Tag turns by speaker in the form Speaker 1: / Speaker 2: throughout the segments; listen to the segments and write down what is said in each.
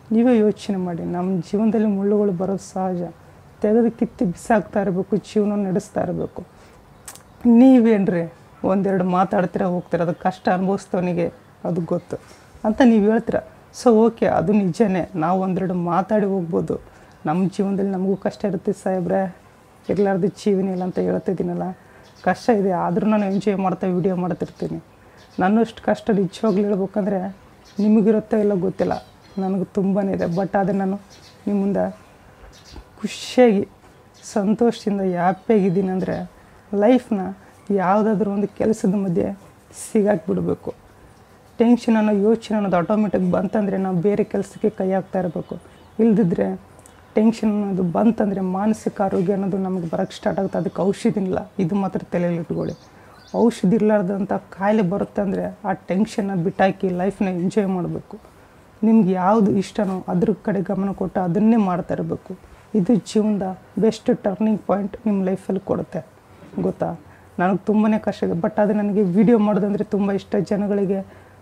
Speaker 1: ನೀವೇ ಯೋಚನೆ ಮಾಡಿ ನಮ್ಮ ಜೀವನದಲ್ಲಿ ಮುಳ್ಳುಗಳು ಬರೋದು ಸಹಜ ತೆಗೆದು ಕಿತ್ತಿ ಬಿಸಾಕ್ತಾ ಇರಬೇಕು ಜೀವನ ನಡೆಸ್ತಾ ಇರಬೇಕು ನೀವೇನ್ರಿ ಒಂದೆರಡು ಮಾತಾಡ್ತೀರ ಹೋಗ್ತೀರ ಅದು ಕಷ್ಟ ಅನುಭವಿಸ್ತವನಿಗೆ ಅದು ಗೊತ್ತು ಅಂತ ನೀವು ಹೇಳ್ತೀರ ಸೊ ಓಕೆ ಅದು ನಿಜನೇ ನಾವು ಒಂದೆರಡು ಮಾತಾಡಿ ಹೋಗ್ಬೋದು ನಮ್ಮ ಜೀವನದಲ್ಲಿ ನಮಗೂ ಕಷ್ಟ ಇರುತ್ತೆ ಸಾಹೇಬ್ರೆ ಇರಲಾರ್ದು ಜೀವನ ಇಲ್ಲ ಅಂತ ಹೇಳ್ತಿದ್ದೀನಲ್ಲ ಕಷ್ಟ ಇದೆ ಆದರೂ ನಾನು ಎಂಜಾಯ್ ಮಾಡ್ತಾ ವಿಡಿಯೋ ಮಾಡ್ತಿರ್ತೀನಿ ನನ್ನಷ್ಟು ಕಷ್ಟ ನಿಜವಾಗ್ಲೂ ಹೇಳ್ಬೇಕಂದ್ರೆ ನಿಮಗಿರುತ್ತೋ ಇಲ್ಲ ಗೊತ್ತಿಲ್ಲ ನನಗೆ ತುಂಬಾ ಇದೆ ಬಟ್ ಆದರೆ ನಾನು ನಿಮ್ಮ ಮುಂದೆ ಖುಷಿಯಾಗಿ ಸಂತೋಷದಿಂದ ಹ್ಯಾಪಿಯಾಗಿದ್ದೀನಿ ಅಂದರೆ ಲೈಫ್ನ ಯಾವುದಾದ್ರೂ ಒಂದು ಕೆಲಸದ ಮಧ್ಯೆ ಸಿಗಾಕ್ಬಿಡ್ಬೇಕು ಟೆನ್ಷನ್ ಅನ್ನೋ ಯೋಚನೆ ಅನ್ನೋದು ಆಟೋಮೆಟಿಕ್ ಬಂತಂದರೆ ನಾವು ಬೇರೆ ಕೆಲಸಕ್ಕೆ ಕೈ ಹಾಕ್ತಾ ಇರಬೇಕು ಇಲ್ದಿದ್ರೆ ಟೆನ್ಷನ್ ಅನ್ನೋದು ಬಂತಂದರೆ ಮಾನಸಿಕ ಆರೋಗ್ಯ ಅನ್ನೋದು ನಮಗೆ ಬರೋಕ್ಕೆ ಸ್ಟಾರ್ಟ್ ಆಗುತ್ತೆ ಅದಕ್ಕೆ ಔಷಧಿ ಇಲ್ಲ ಇದು ಮಾತ್ರ ತಲೆಯಲ್ಲಿ ಇಟ್ಕೊಳ್ಳಿ ಔಷಧಿ ಇರಲಾರ್ದಂಥ ಕಾಯಿಲೆ ಬರುತ್ತೆ ಅಂದರೆ ಆ ಟೆನ್ಷನ್ನ ಬಿಟ್ಟಾಕಿ ಲೈಫ್ನ ಎಂಜಾಯ್ ಮಾಡಬೇಕು ನಿಮ್ಗೆ ಯಾವುದು ಇಷ್ಟನೋ ಅದ್ರ ಕಡೆ ಗಮನ ಕೊಟ್ಟು ಅದನ್ನೇ ಮಾಡ್ತಾ ಇರಬೇಕು ಇದು ಜೀವನದ ಬೆಸ್ಟ್ ಟರ್ನಿಂಗ್ ಪಾಯಿಂಟ್ ನಿಮ್ಮ ಲೈಫಲ್ಲಿ ಕೊಡುತ್ತೆ ಗೊತ್ತಾ ನನಗೆ ತುಂಬಾ ಕಷ್ಟ ಇದೆ ಬಟ್ ಅದು ನನಗೆ ವಿಡಿಯೋ ಮಾಡೋದಂದರೆ ತುಂಬ ಇಷ್ಟ ಜನಗಳಿಗೆ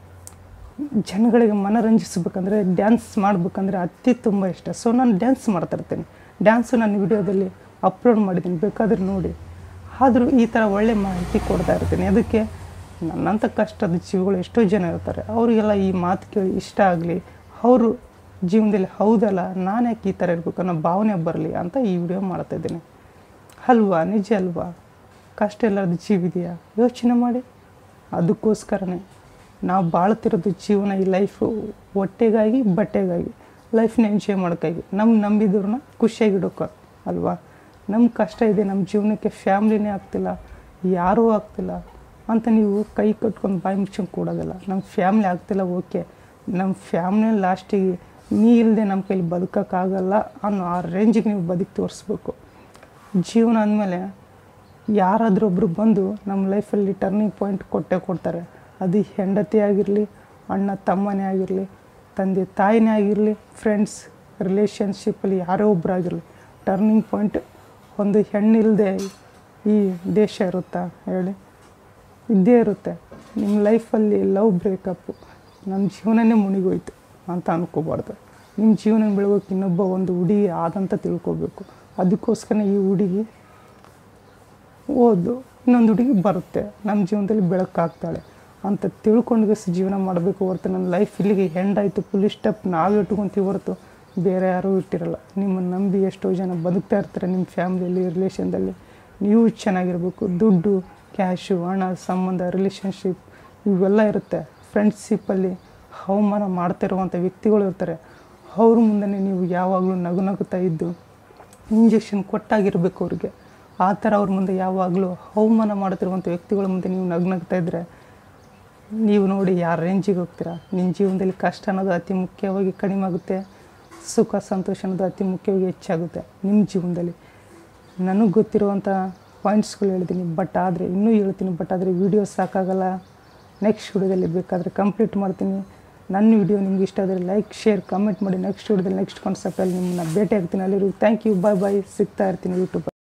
Speaker 1: ಜನಗಳಿಗೆ ಮನರಂಜಿಸ್ಬೇಕಂದ್ರೆ ಡ್ಯಾನ್ಸ್ ಮಾಡ್ಬೇಕಂದ್ರೆ ಅತಿ ತುಂಬ ಇಷ್ಟ ಸೊ ನಾನು ಡ್ಯಾನ್ಸ್ ಮಾಡ್ತಾ ಇರ್ತೀನಿ ಡ್ಯಾನ್ಸು ನಾನು ವಿಡಿಯೋದಲ್ಲಿ ಅಪ್ಲೋಡ್ ಮಾಡಿದ್ದೀನಿ ಬೇಕಾದ್ರೆ ನೋಡಿ ಆದರೂ ಈ ಥರ ಒಳ್ಳೆ ಮಾಹಿತಿ ಕೊಡ್ತಾ ಇರ್ತೀನಿ ಅದಕ್ಕೆ ನನ್ನಂಥ ಕಷ್ಟದ ಜೀವಗಳು ಎಷ್ಟೋ ಜನ ಇರ್ತಾರೆ ಅವರಿಗೆಲ್ಲ ಈ ಮಾತು ಕೇಳಿ ಇಷ್ಟ ಆಗಲಿ ಅವರು ಜೀವನದಲ್ಲಿ ಹೌದಲ್ಲ ನಾನು ಯಾಕೆ ಈ ಥರ ಇರಬೇಕು ಅನ್ನೋ ಭಾವನೆ ಬರಲಿ ಅಂತ ಈ ವಿಡಿಯೋ ಮಾಡ್ತಾಯಿದ್ದೀನಿ ಅಲ್ವಾ ನಿಜ ಅಲ್ವಾ ಕಷ್ಟ ಇಲ್ಲದ ಜೀವ ಇದೆಯಾ ಯೋಚನೆ ಮಾಡಿ ಅದಕ್ಕೋಸ್ಕರನೇ ನಾವು ಬಾಳ್ತಿರೋದು ಜೀವನ ಈ ಲೈಫು ಹೊಟ್ಟೆಗಾಗಿ ಬಟ್ಟೆಗಾಗಿ ಲೈಫ್ನ ಎಂಜಾಯ್ ಮಾಡೋಕ್ಕಾಗಿ ನಮ್ಮ ನಂಬಿದವ್ರನ್ನ ಖುಷಿಯಾಗಿಡೋಕೆ ಅಲ್ವಾ ನಮ್ಮ ಕಷ್ಟ ಇದೆ ನಮ್ಮ ಜೀವನಕ್ಕೆ ಫ್ಯಾಮ್ಲಿನೇ ಆಗ್ತಿಲ್ಲ ಯಾರೂ ಆಗ್ತಿಲ್ಲ ಅಂತ ನೀವು ಕೈ ಕಟ್ಕೊಂಡು ಬಾಯಿ ಮುಚ್ಕೊಂಡು ಕೂಡೋದಿಲ್ಲ ನಮ್ಮ ಫ್ಯಾಮ್ಲಿ ಆಗ್ತಿಲ್ಲ ಓಕೆ ನಮ್ಮ ಫ್ಯಾಮ್ಲಿ ಲಾಸ್ಟಿಗೆ ನೀ ಇಲ್ಲದೆ ನಮ್ಮ ಕೈಲಿ ಬದುಕೋಕ್ಕಾಗಲ್ಲ ಅನ್ನೋ ಆ ರೇಂಜಿಗೆ ನೀವು ಬದುಕಿ ತೋರಿಸ್ಬೇಕು ಜೀವನ ಅಂದಮೇಲೆ ಯಾರಾದರೂ ಒಬ್ಬರು ಬಂದು ನಮ್ಮ ಲೈಫಲ್ಲಿ ಟರ್ನಿಂಗ್ ಪಾಯಿಂಟ್ ಕೊಟ್ಟೇ ಕೊಡ್ತಾರೆ ಅದು ಹೆಂಡತಿ ಆಗಿರಲಿ ಅಣ್ಣ ತಮ್ಮನೇ ಆಗಿರಲಿ ತಂದೆ ತಾಯಿನೇ ಆಗಿರಲಿ ಫ್ರೆಂಡ್ಸ್ ರಿಲೇಷನ್ಶಿಪ್ಪಲ್ಲಿ ಯಾರೋ ಒಬ್ಬರು ಆಗಿರಲಿ ಟರ್ನಿಂಗ್ ಪಾಯಿಂಟ್ ಒಂದು ಹೆಣ್ಣಿಲ್ಲದೆ ಈ ದೇಶ ಇರುತ್ತಾ ಹೇಳಿ ಇದ್ದೇ ಇರುತ್ತೆ ನಿಮ್ಮ ಲೈಫಲ್ಲಿ ಲವ್ ಬ್ರೇಕಪ್ಪು ನಮ್ಮ ಜೀವನನೇ ಮುಣಿಗೋಯ್ತು ಅಂತ ಅನ್ಕೋಬಾರ್ದು ನಿಮ್ಮ ಜೀವನ ಬೆಳಗೋಕೆ ಇನ್ನೊಬ್ಬ ಒಂದು ಹುಡುಗಿ ಆದಂತ ತಿಳ್ಕೊಬೇಕು ಅದಕ್ಕೋಸ್ಕರ ಈ ಹುಡುಗಿ ಓದು ಇನ್ನೊಂದು ಹುಡುಗಿ ಬರುತ್ತೆ ನಮ್ಮ ಜೀವನದಲ್ಲಿ ಬೆಳಕಾಗ್ತಾಳೆ ಅಂತ ತಿಳ್ಕೊಂಡು ಜೀವನ ಮಾಡಬೇಕು ಹೊರತು ನನ್ನ ಲೈಫ್ ಇಲ್ಲಿಗೆ ಹೆಂಡಾಯಿತು ಫುಲ್ ಸ್ಟೆಪ್ ನಾವು ಇಟ್ಕೊಂತೀವಿ ಹೊರತು ಬೇರೆ ಯಾರೂ ಇಟ್ಟಿರಲ್ಲ ನಿಮ್ಮನ್ನು ನಂಬಿ ಎಷ್ಟೋ ಜನ ಬದುಕ್ತಾ ಇರ್ತಾರೆ ನಿಮ್ಮ ಫ್ಯಾಮ್ಲಿಯಲ್ಲಿ ರಿಲೇಷನ್ದಲ್ಲಿ ನೀವು ಚೆನ್ನಾಗಿರ್ಬೇಕು ದುಡ್ಡು ಕ್ಯಾಶು ಹಣ ಸಂಬಂಧ ರಿಲೇಷನ್ಶಿಪ್ ಇವೆಲ್ಲ ಇರುತ್ತೆ ಫ್ರೆಂಡ್ಶಿಪ್ಪಲ್ಲಿ ಅವಮಾನ ಮಾಡ್ತಿರುವಂಥ ವ್ಯಕ್ತಿಗಳು ಇರ್ತಾರೆ ಅವ್ರ ಮುಂದೆ ನೀವು ಯಾವಾಗಲೂ ನಗು ನಗುತ್ತಾ ಇದ್ದು ಇಂಜೆಕ್ಷನ್ ಕೊಟ್ಟಾಗಿರ್ಬೇಕು ಅವ್ರಿಗೆ ಆ ಥರ ಅವ್ರ ಮುಂದೆ ಯಾವಾಗಲೂ ಅವಮಾನ ಮಾಡ್ತಿರುವಂಥ ವ್ಯಕ್ತಿಗಳ ಮುಂದೆ ನೀವು ನಗ್ನಗ್ತಾ ಇದ್ದರೆ ನೀವು ನೋಡಿ ಯಾರ ರೇಂಜಿಗೆ ಹೋಗ್ತೀರಾ ನಿಮ್ಮ ಜೀವನದಲ್ಲಿ ಕಷ್ಟ ಅನ್ನೋದು ಅತಿ ಮುಖ್ಯವಾಗಿ ಕಡಿಮೆ ಆಗುತ್ತೆ ಸುಖ ಸಂತೋಷ ಅನ್ನೋದು ಅತಿ ಮುಖ್ಯವಾಗಿ ಹೆಚ್ಚಾಗುತ್ತೆ ನಿಮ್ಮ ಜೀವನದಲ್ಲಿ ನನಗೆ ಗೊತ್ತಿರುವಂಥ ಪಾಯಿಂಟ್ಸ್ಗಳು ಹೇಳ್ತೀನಿ ಬಟ್ ಆದರೆ ಇನ್ನೂ ಹೇಳ್ತೀನಿ ಬಟ್ ಆದರೆ ವೀಡಿಯೋ ಸಾಕಾಗಲ್ಲ ನೆಕ್ಸ್ಟ್ ವಿಡಿಯೋದಲ್ಲಿ ಬೇಕಾದರೆ ಕಂಪ್ಲೀಟ್ ಮಾಡ್ತೀನಿ ನನ್ನ ವಿಡಿಯೋ ನಿಮ್ಗೆ ಇಷ್ಟ ಆದರೆ ಲೈಕ್ ಶೇರ್ ಕಮೆಂಟ್ ಮಾಡಿ ನೆಕ್ಸ್ಟ್ ವಿಡಿಯೋದಲ್ಲಿ ನೆಕ್ಸ್ಟ್ ಕಾನ್ಸೆಪ್ಟಲ್ಲಿ ನಿಮ್ಮನ್ನ ಭೇಟಿ ಆಗ್ತೀನಿ ಅಲ್ಲಿರು ಥ್ಯಾಂಕ್ ಯು ಬಾಯ್ ಬಾಯ್ ಸಿಗ್ತಾ ಇರ್ತೀನಿ ಯೂಟ್ಯೂಬ್